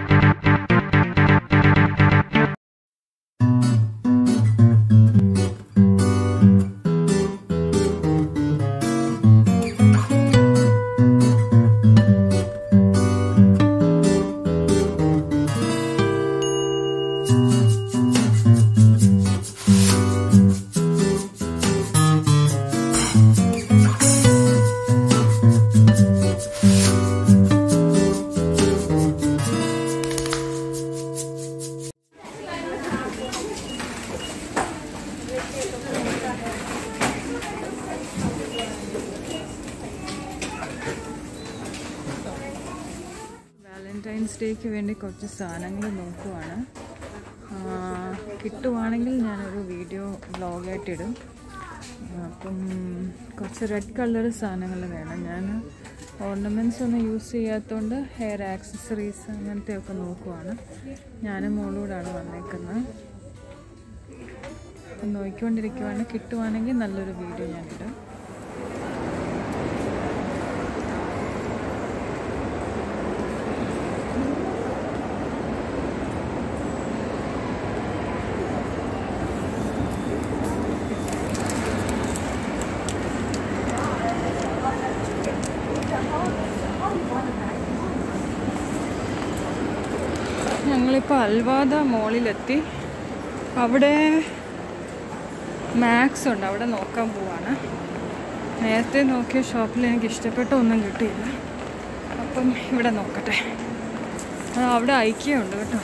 Valentine's ഡേക്ക് വേണ്ടി കുറച്ച് സാധനങ്ങൾ നോക്കുവാണ് ആ, കിട്ടുവാണെങ്കിൽ ഞാനൊരു വീഡിയോ വ്ലോഗായിട്ട് ഇടും അപ്പം കുറച്ച് റെഡ് കളർ സാധനങ്ങൾ വേണം ഞാൻ ഓർണമെൻറ്റ്സ് ഒന്നും യൂസ് ചെയ്യാത്തതുകൊണ്ട് ഹെയർ ആക്സസറീസ് അങ്ങനത്തെ ഒക്കെ നോക്കുവാണ് ഞാനും മോളൂടാണ് വന്നേക്കുന്നത് അപ്പം നോക്കിക്കൊണ്ടിരിക്കുവാണ് കിട്ടുവാണെങ്കിൽ നല്ലൊരു വീഡിയോ ഞാനിടും ഞങ്ങളിപ്പോൾ അൽവാദ മോളിലെത്തി അവിടെ മാക്സ് ഉണ്ട് അവിടെ നോക്കാൻ പോവാണ് നേരത്തെ നോക്കിയ ഷോപ്പിൽ എനിക്ക് ഇഷ്ടപ്പെട്ട ഒന്നും കിട്ടിയില്ല അപ്പം ഇവിടെ നോക്കട്ടെ ആ, അവിടെ ഐക്യമുണ്ട് കേട്ടോ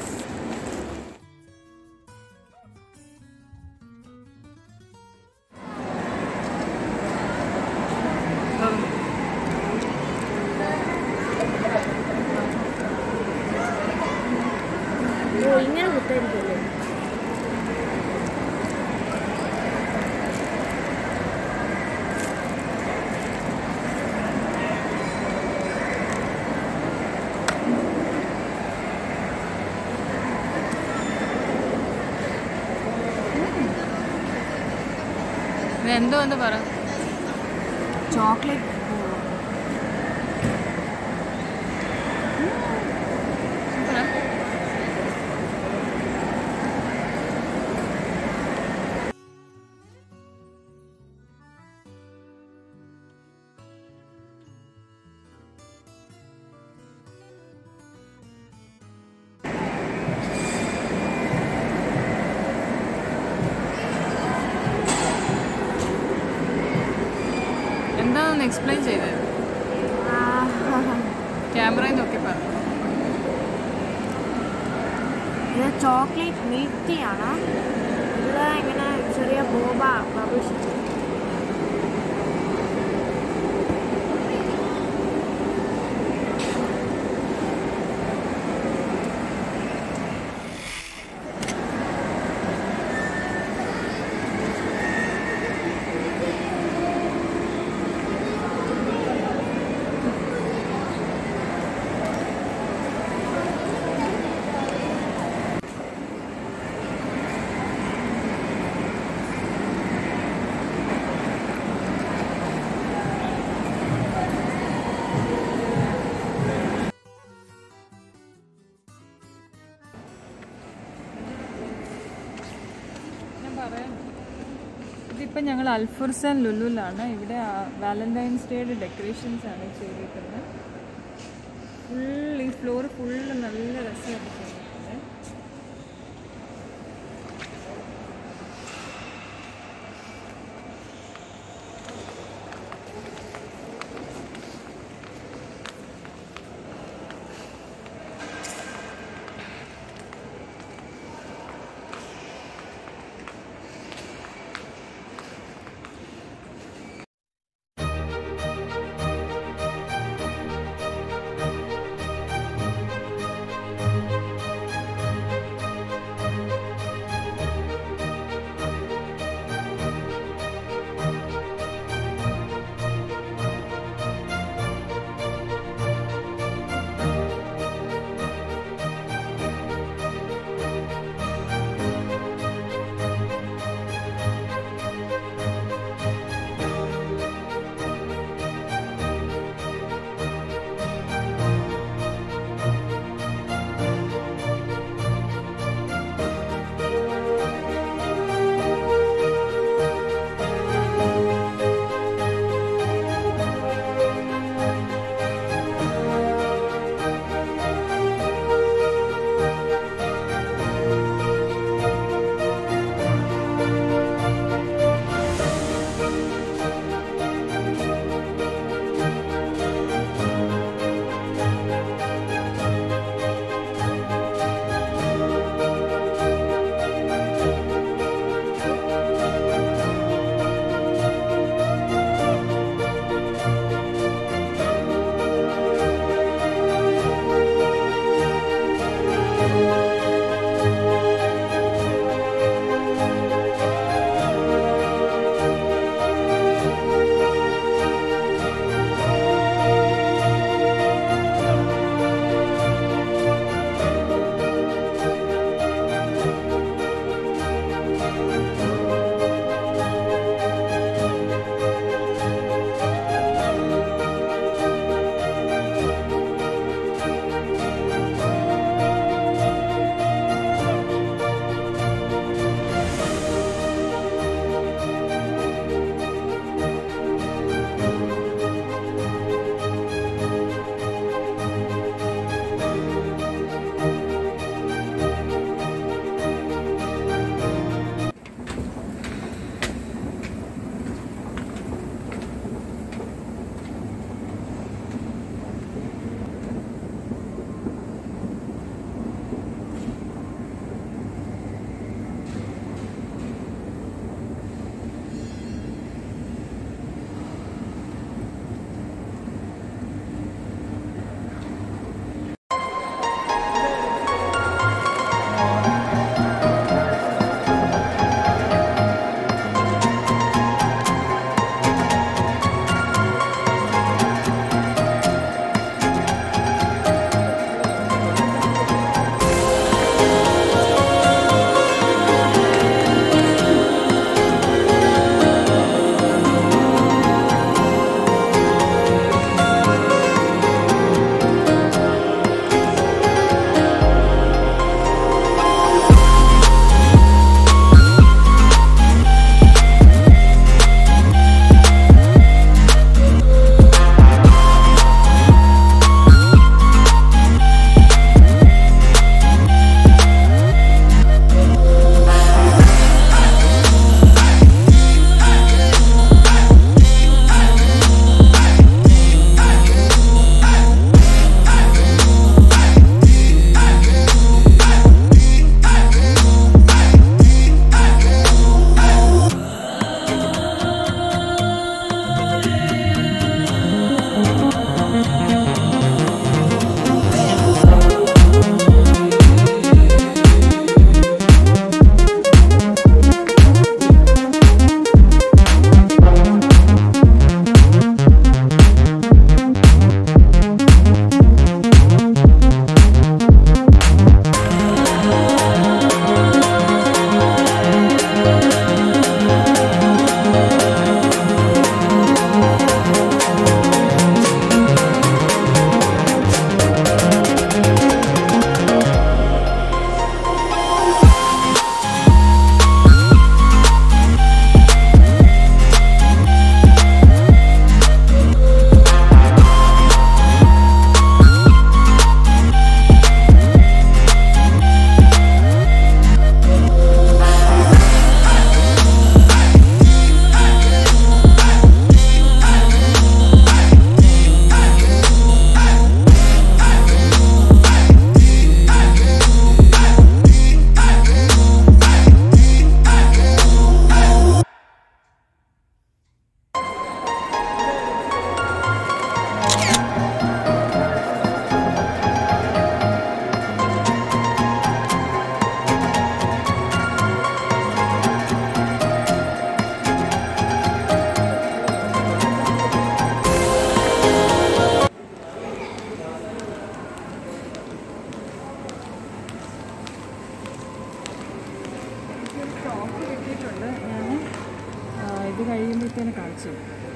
ഓ ഇങ്ങനെ കുത്തായിരിക്കുമല്ലേ എന്തോ എന്ന് പറ ചോക്ലേറ്റ് എന്താണെന്ന് എക്സ്പ്ലെയിൻ ചെയ്തത് ക്യാമറയിൽ നോക്കി പറ ഇത് ചോക്ലേറ്റ് മിൽക്ക് ടീ ആണ് ഇതിൽ ഇങ്ങനെ ചെറിയ ബോബ ബബിൾസ് ഞാൻ പറയാം ഇതിപ്പോൾ ഞങ്ങൾ അൽഫുർസാൻ ലുലുലാണ് ഇവിടെ വാലന്റൈൻസ് ഡേയുടെ ഡെക്കറേഷൻസ് ആണ് ചെയ്തിരിക്കുന്നത് ഫുൾ ഈ ഫ്ലോർ ഫുള്ള് നല്ല രസമായിട്ട് ചെയ്തിട്ടുണ്ട് ഇത് കഴിയുമ്പോഴത്തേന് കാണിച്ചു തരാം.